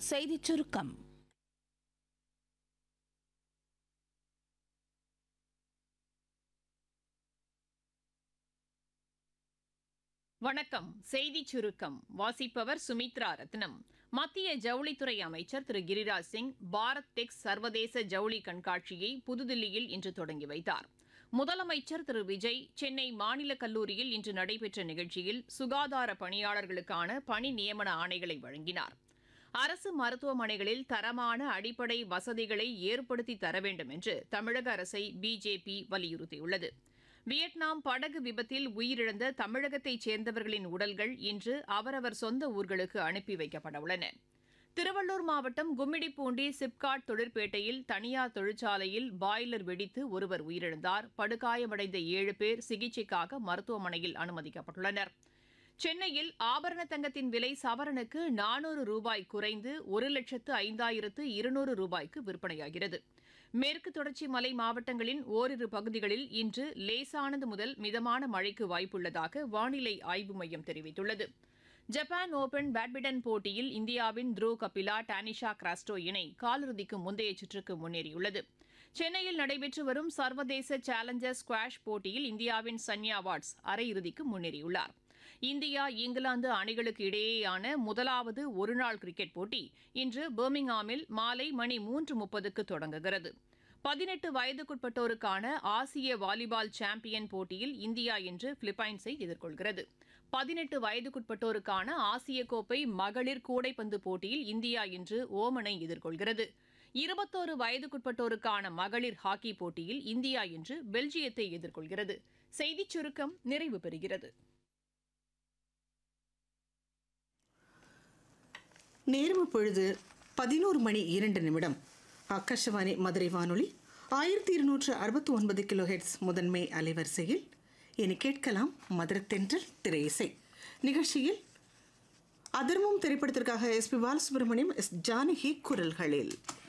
செய்திச் சுருக்கம் வணக்கம் செய்திச் சுருக்கம் வாசிப்பவர் சுமித்ரா ரத்னம் மத்திய ஜவுளித்துறை அமைச்சர் திரு கிரிராஜ் சிங் பாரத் டெக்ஸ் சர்வதேச ஜவுளி கண்காட்சியை புதுதில்லியில் இன்று தொடங்கி வைத்தார் முதலமைச்சர் திரு விஜய் சென்னை மாநில கல்லூரியில் இன்று நடைபெற்ற நிகழ்ச்சியில் சுகாதார பணியாளர்களுக்கான பணி நியமன ஆணைகளை வழங்கினார் அரசு மருத்துவமனைகளில் தரமான அடிப்படை வசதிகளை ஏற்படுத்தி தர வேண்டும் என்று தமிழக அரசை பிஜேபி வலியுறுத்தியுள்ளது வியட்நாம் படகு விபத்தில் உயிரிழந்த தமிழகத்தைச் சேர்ந்தவர்களின் உடல்கள் இன்று அவரவர் சொந்த ஊர்களுக்கு அனுப்பி வைக்கப்பட உள்ளன திருவள்ளூர் மாவட்டம் கும்மிடிப்பூண்டி சிப்காட் தொழிற்பேட்டையில் தனியார் தொழிற்சாலையில் பாய்லர் வெடித்து ஒருவர் உயிரிழந்தார் படுகாயமடைந்த ஏழு பேர் சிகிச்சைக்காக மருத்துவமனையில் அனுமதிக்கப்பட்டுள்ளனர் சென்னையில் ஆபரண தங்கத்தின் விலை சவரனுக்கு நானூறு ரூபாய் குறைந்து ஒரு லட்சத்து ஐந்தாயிரத்து இருநூறு ரூபாய்க்கு விற்பனையாகிறது மேற்கு தொடர்ச்சி மலை மாவட்டங்களின் ஓரிரு பகுதிகளில் இன்று லேசானது முதல் மிதமான மழைக்கு வாய்ப்புள்ளதாக வானிலை ஆய்வு மையம் தெரிவித்துள்ளது ஜப்பான் ஓபன் பேட்மிண்டன் போட்டியில் இந்தியாவின் த்ரூ கபிலா டானிஷா கிராஸ்டோ இணை காலிறுதிக்கு முந்தைய சுற்றுக்கு முன்னேறியுள்ளது சென்னையில் நடைபெற்று வரும் சர்வதேச சேலஞ்சர் ஸ்குவாஷ் போட்டியில் இந்தியாவின் சன்யா வாட்ஸ் அரையிறுதிக்கு முன்னேறியுள்ளார் இந்தியா இங்கிலாந்து அணிகளுக்கு இடையேயான முதலாவது ஒருநாள் கிரிக்கெட் போட்டி இன்று பர்மிங்ஹாமில் மாலை மணி மூன்று முப்பதுக்கு தொடங்குகிறது பதினெட்டு வயதுக்குட்பட்டோருக்கான ஆசிய வாலிபால் சாம்பியன் போட்டியில் இந்தியா இன்று பிலிப்பைன்ஸை எதிர்கொள்கிறது பதினெட்டு வயதுக்குட்பட்டோருக்கான ஆசிய கோப்பை மகளிர் கூடைப்பந்து போட்டியில் இந்தியா இன்று ஓமனை எதிர்கொள்கிறது இருபத்தோரு வயதுக்குட்பட்டோருக்கான மகளிர் ஹாக்கி போட்டியில் இந்தியா இன்று பெல்ஜியத்தை எதிர்கொள்கிறது செய்திச் சுருக்கம் நிறைவு பெறுகிறது நேரம் பொழுது பதினோரு மணி இரண்டு நிமிடம் ஆகாஷவாணி மதுரை வானொலி ஆயிரத்தி இருநூற்று அறுபத்தி ஒன்பது கிலோ ஹெட்ஸ் முதன்மை அலைவரிசையில் இனி கேட்கலாம் மதுரத்தென்றல் திரை இசை நிகழ்ச்சியில் அதர்மம் திரைப்படத்திற்காக S P Balasubrahmanyam S Janaki குரல்களில்